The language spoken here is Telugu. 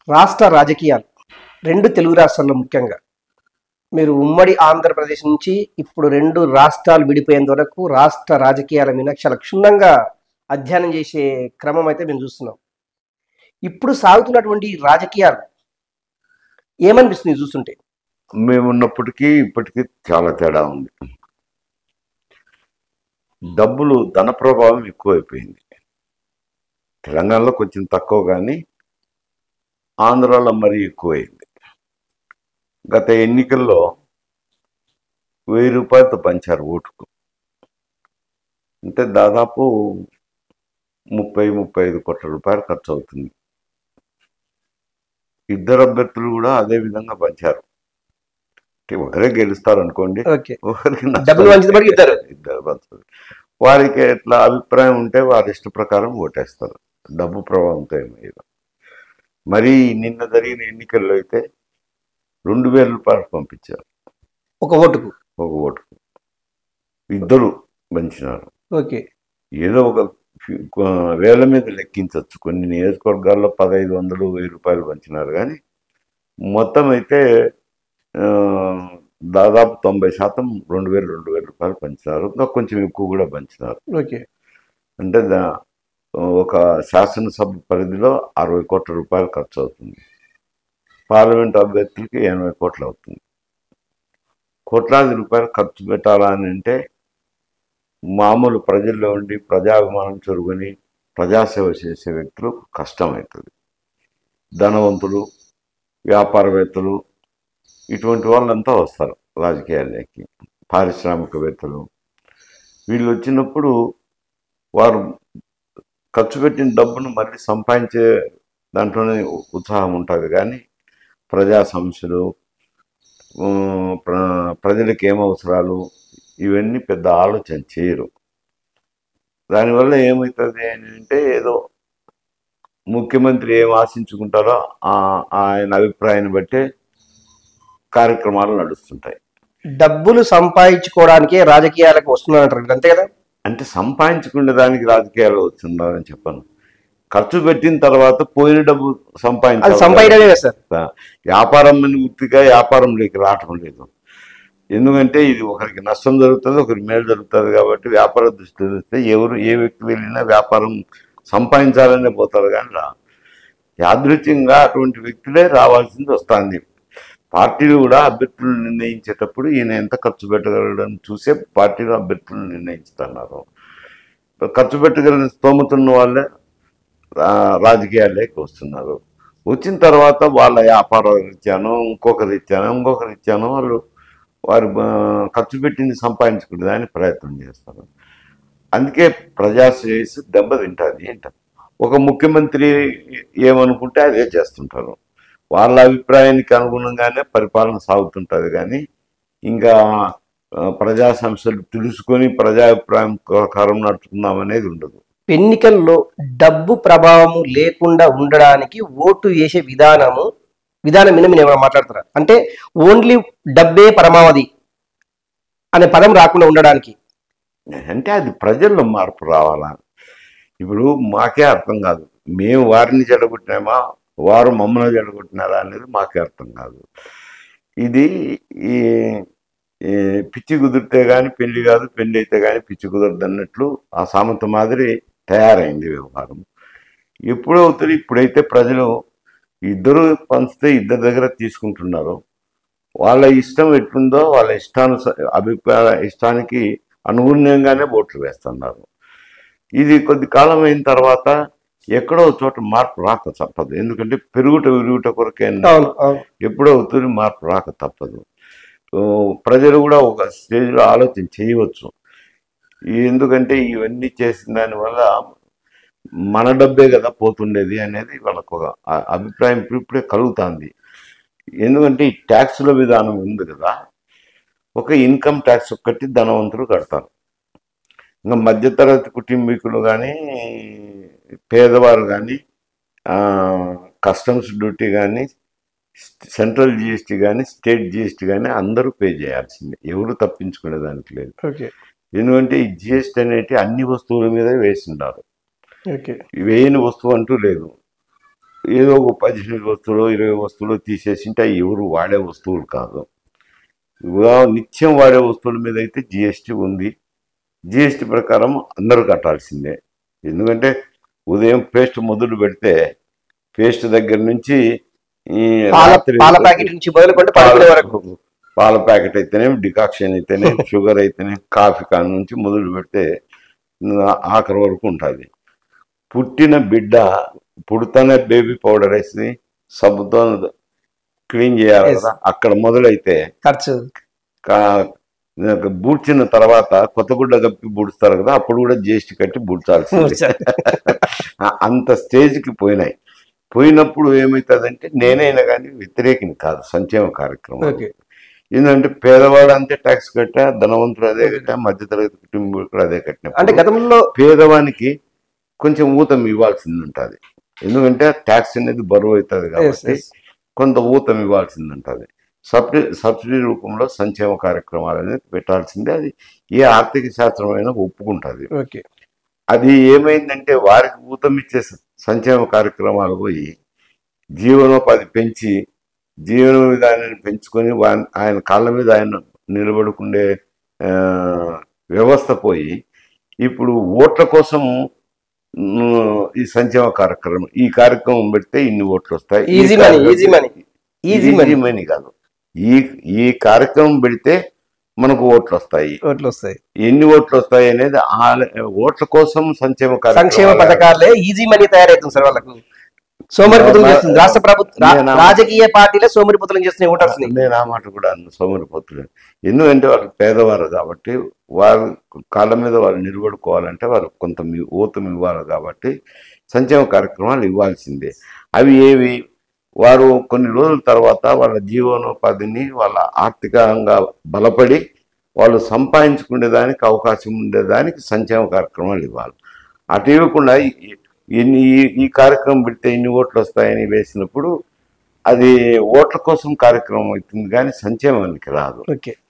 రాష్ట్ర రాజకీయాలు రెండు తెలుగు రాష్ట్రాల్లో ముఖ్యంగా మీరు ఉమ్మడి ఆంధ్రప్రదేశ్ నుంచి ఇప్పుడు రెండు రాష్ట్రాలు విడిపోయేంత వరకు రాష్ట్ర రాజకీయాల మీద చాలా క్షుణ్ణంగా అధ్యయనం చేసే క్రమం అయితే మేము చూస్తున్నాం ఇప్పుడు సాగుతున్నటువంటి ఈ రాజకీయాలు ఏమనిపిస్తుంది చూస్తుంటే మేమున్నప్పటికీ ఇప్పటికీ చాలా తేడా ఉంది డబ్బులు ధన ప్రభావం ఎక్కువైపోయింది తెలంగాణలో కొంచెం తక్కువ కానీ ఆంధ్రాలో మరీ ఎక్కువైంది గత ఎన్నికల్లో వెయ్యి రూపాయలతో పంచారు ఓటుకు అంటే దాదాపు ముప్పై ముప్పై ఐదు కోట్ల రూపాయలు ఖర్చు అవుతుంది ఇద్దరు అభ్యర్థులు కూడా అదే విధంగా పంచారు అంటే ఒకరే గెలుస్తారు అనుకోండి ఓకే ఒకరికి నష్టం. డబ్బులు పంచితే మరి ఇద్దరు. ఇద్దరు పంచుతారు వారికి ఎట్లా అభిప్రాయం ఉంటే వారి ఇష్ట ప్రకారం ఓటేస్తారు డబ్బు ప్రభావంతో ఏమయ్యేది మరి నిన్న జరిగిన ఎన్నికల్లో అయితే రెండు వేల రూపాయలు పంపించారు ఒక ఓటుకు ఒక ఓటుకు ఇద్దరు పంచినారు ఓకే ఏదో ఒక ఫి- కొ- వేల మీద లెక్కించవచ్చు కొన్ని నియోజకవర్గాల్లో పదహైదు వందలు వెయ్యి రూపాయలు పంచినారు కానీ మొత్తం అయితే ఆ, దాదాపు తొంభై శాతం రెండు వేలు రెండు వేల రూపాయలు పంచినారు ఇంకా కొంచెం ఎక్కువ కూడా పంచినారు ఓకే అంటే దా ఒక శాసనసభ పరిధిలో అరవై కోట్ల రూపాయలు ఖర్చు అవుతుంది పార్లమెంట్ అభ్యర్థులకి ఎనభై కోట్లు అవుతుంది కోట్లాది రూపాయలు ఖర్చు పెట్టాలని అంటే మామూలు ప్రజల్లో ఉండి ప్రజాభిమానం చొరుగుని ప్రజాసేవ చేసే వ్యక్తులు కష్టమవుతుంది ధనవంతులు వ్యాపారవేత్తలు ఇటువంటి వాళ్ళంతా వస్తారు రాజకీయాల్లోకి పారిశ్రామికవేత్తలు వీళ్ళు వచ్చినప్పుడు వారు ఖర్చు పెట్టిన డబ్బును మళ్ళీ సంపాదించే దాంట్లోనే ఉత్సాహం ఉంటుంది కానీ ప్రజా సమస్యలు ఆ, ప్ర- ప్రజలకు ఏం అవసరాలు ఇవన్నీ పెద్ద ఆలోచన చేయరు దానివల్ల ఏమవుతుంది అని అంటే ఏదో ముఖ్యమంత్రి ఏం ఆశించుకుంటారో ఆ- ఆయన అభిప్రాయాన్ని బట్టే కార్యక్రమాలు నడుస్తుంటాయి డబ్బులు సంపాదించుకోవడానికే రాజకీయాలకు వస్తున్నారంటారు మీరు అంతే కదా అంటే సంపాదించుకునే దానికి రాజకీయాలు వచ్చిందని చెప్పాను ఖర్చు పెట్టిన తర్వాత పోయిన డబ్బు అది సంపాదించాలి సంపాదనే కదా సార్ వ్యాపారం అని గుర్తిగా వ్యాపారంలోకి రావటం లేదు ఎందుకంటే ఇది ఒకరికి నష్టం జరుగుతుంది ఒకరికి మేలు జరుగుతుంది కాబట్టి వ్యాపార దృష్టి చూస్తే ఎవరు ఏ వ్యక్తి వెళ్ళినా వ్యాపారం సంపాదించాలనే పోతారు కానీ రా యాదృచ్ఛికంగా అటువంటి వ్యక్తులే రావాల్సింది వస్తుంది పార్టీలు కూడా అభ్యర్థులు నిర్ణయించేటప్పుడు ఈయన ఎంత ఖర్చు పెట్టగలడని చూసే పార్టీలు అభ్యర్థులు నిర్ణయిస్తున్నారు ఖర్చు పెట్టగలిగిన స్తోమత ఉన్న వాళ్ళే రా- రాజకీయాల్లోకి వస్తున్నారు వచ్చిన తర్వాత వాళ్ళ వ్యాపార రీత్యానో ఇంకొక రీత్యానో ఇంకొక రీత్యానో వాళ్ళు వారు ఆ, ఖర్చు పెట్టింది సంపాదించుకునే దానికి ప్రయత్నం చేస్తారు అందుకే ప్రజాశ్రేయస్సు దెబ్బతింటుంది అంట ఒక ముఖ్యమంత్రి ఏమనుకుంటే అదే చేస్తుంటారు వాళ్ళ అభిప్రాయానికి అనుగుణంగానే పరిపాలన సాగుతుంటుంది కానీ ఇంకా ఆ, ప్రజా సమస్యలు తెలుసుకొని ప్రజాభిప్రాయం ప్రకారం నడుచుకుందాం అనేది ఉండదు ఎన్నికల్లో డబ్బు ప్రభావము లేకుండా ఉండడానికి ఓటు వేసే విధానము విధానం మీద మీరు ఏమైనా మాట్లాడతారా అంటే ఓన్లీ డబ్బే పరమావధి అనే పదం రాకుండా ఉండడానికి అంటే అది ప్రజల్లో మార్పు రావాలా ఇప్పుడు మాకే అర్థం కాదు మేము వారిని చెడగొట్టినామా వారు మమ్మల్ని చెడగొట్టినారా అనేది మాకే అర్థం కాదు ఇది ఈ ఈ పిచ్చి కుదిరితే కానీ పెళ్లి కాదు పెళ్లి అయితే కానీ పిచ్చి కుదరదు అన్నట్లు ఆ సామెత మాదిరి తయారైంది వ్యవహారం ఎప్పుడు అవుతుంది ఇప్పుడైతే ప్రజలు ఇద్దరు పంచితే ఇద్దరి దగ్గర తీసుకుంటున్నారు వాళ్ళ ఇష్టం ఎట్లుందో వాళ్ళ ఇష్టానుస అభిప్రాయ ఇష్టానికి అనుగుణంగానే ఓట్లు వేస్తున్నారు ఇది కొద్ది కాలం అయిన తర్వాత ఎక్కడో ఒక చోట మార్పు రాక తప్పదు ఎందుకంటే పెరుగుట విరుగుట కొరకే అవును అవును ఎప్పుడో అవుతుంది మార్పు రాక తప్పదు ఓ, ప్రజలు కూడా ఒక స్టేజ్లో ఆలోచన చేయవచ్చు ఎందుకంటే ఇవన్నీ చేసిన దానివల్ల మన డబ్బే కదా పోతుండేది అనేది వాళ్ళకు ఒక అ- అభిప్రాయం ఇప్పుడు ఇప్పుడే కలుగుతుంది ఎందుకంటే ఈ ట్యాక్సుల విధానం ఉంది కదా ఒక ఇన్కమ్ ట్యాక్స్ ఒక్కటి ధనవంతులు కడతారు ఇంకా మధ్యతరగతి కుటుంబీకులు కానీ పేదవారు కానీ కస్టమ్స్ డ్యూటీ కానీ సెంట్రల్ జిఎస్టీ కానీ స్టేట్ జిఎస్టీ కానీ అందరూ పే చేయాల్సిందే ఎవరు తప్పించుకునే దానికి లేదు ఓకే ఎందుకంటే ఈ జిఎస్టీ అనేటి అన్ని వస్తువుల మీద వేసిండారు ఓకే వేయని వస్తువు అంటూ లేదు ఏదో ఒక పదిహేను వస్తువులు ఇరవై వస్తువులు తీసేసింటే అవి ఎవరు వాడే వస్తువులు కాదు ఉదా- నిత్యం వాడే వస్తువుల మీద అయితే జిఎస్టీ ఉంది జిఎస్టీ ప్రకారం అందరూ కట్టాల్సిందే ఎందుకంటే ఉదయం పేస్ట్ మొదలు పెడితే పేస్ట్ దగ్గర నుంచి ఈ పాల రాత్రి పాల ప్యాకెట్ నుంచి మొదలుకుంటే పడుకునే వరకు పాల ప్యాకెట్ అయితేనే డికాక్షన్ అయితేనే షుగర్ అయితేనే కాఫీ కాడ నుంచి మొదలు పెడితే ఆ- ఆఖరి వరకు ఉంటుంది పుట్టిన బిడ్డ పుడతానే బేబీ పౌడర్ వేసి సబ్బుతో క్లీన్ చేయాలి Yes. కదా అక్కడ మొదలైతే ఖర్చు కా- బూడ్చిన తర్వాత కొత్త గుడ్డ కప్పి బూడుస్తారు కదా అప్పుడు కూడా జిఎస్టీ కట్టి బూడ్చాల్సిందే ఆ- అంత స్టేజ్కి పోయినాయి పోయినప్పుడు ఏమవుతుందంటే నేనైనా కానీ వ్యతిరేకిని కాదు సంక్షేమ కార్యక్రమం ఓకే ఎందుకంటే పేదవాడు అంతే ట్యాక్స్ కట్టా ధనవంతుడు అదే కట్టా మధ్యతరగతి కుటుంబీకుడు కూడా అదే కట్టిన అంటే గతంలో పేదవానికి కొంచెం ఊతం ఇవ్వాల్సింది ఉంటుంది ఎందుకంటే ట్యాక్స్ అనేది బరువు అవుతుంది yes, కాబట్టి yes. కొంత ఊతం ఇవ్వాల్సింది ఉంటుంది సబ్సిడీ సబ్సిడీ రూపంలో సంక్షేమ కార్యక్రమాలు అనేది పెట్టాల్సిందే అది ఏ ఆర్థిక శాస్త్రమైనా ఒప్పుకుంటుంది ఓకే అది ఏమైందంటే వారికి ఊతం ఇచ్చే స- సంక్షేమ కార్యక్రమాలు పోయి జీవనోపాధి పెంచి జీవన విధానాన్ని పెంచుకొని వా- ఆయన కాళ్ళ మీద ఆయన నిలబడుకుండే ఆ, వ్యవస్థ పోయి ఇప్పుడు ఓట్ల కోసం ఉమ్, ఈ సంక్షేమ కార్యక్రమం ఈ కార్యక్రమం పెడితే ఇన్ని ఓట్లు వస్తాయి ఈ Easy money, కార్యక్రమం- easy money. Easy easy money money కాదు ఈ ఈ కార్యక్రమం పెడితే మనకు ఓట్లు వస్తాయి ఓట్లు వస్తాయి ఎన్ని ఓట్లు వస్తాయి అనేది ఆ ఓట్ల కోసం సంక్షేమ సంక్షేమ కార్యక్రమాలు పథకాలే ఈజీ మనీ తయారవుతుంది సార్ వాళ్ళకు సోమరిపోతులు చేస్తుంది రాష్ట్ర ప్రభుత్వం రా- నేను- రాజకీయ పార్టీలే సోమరిపోతులు చేస్తున్నాయి ఓటర్స్ ని నేను ఆ మాట కూడా అన్న సోమరిపోతులు ఎందుకంటే వాళ్ళు పేదవారు కాబట్టి వారు కాళ్ళ మీద వాళ్ళు నిలబడుకోవాలంటే వారు కొంత మీ- ఊతం ఇవ్వాలి కాబట్టి సంక్షేమ కార్యక్రమాలు ఇవ్వాల్సిందే అవి ఏవి వారు కొన్ని రోజుల తర్వాత వాళ్ళ జీవనోపాధిని వాళ్ళ ఆర్థికంగా బలపడి వాళ్ళు సంపాదించుకునేదానికి అవకాశం ఉండేదానికి సంక్షేమ కార్యక్రమాలు ఇవ్వాలి అటు ఇవ్వకుండా ఈ- ఇన్ని ఈ- ఈ కార్యక్రమం పెడితే ఇన్ని ఓట్లు వస్తాయని వేసినప్పుడు అది ఓట్ల కోసం కార్యక్రమం అవుతుంది కానీ సంక్షేమానికి రాదు ఓకే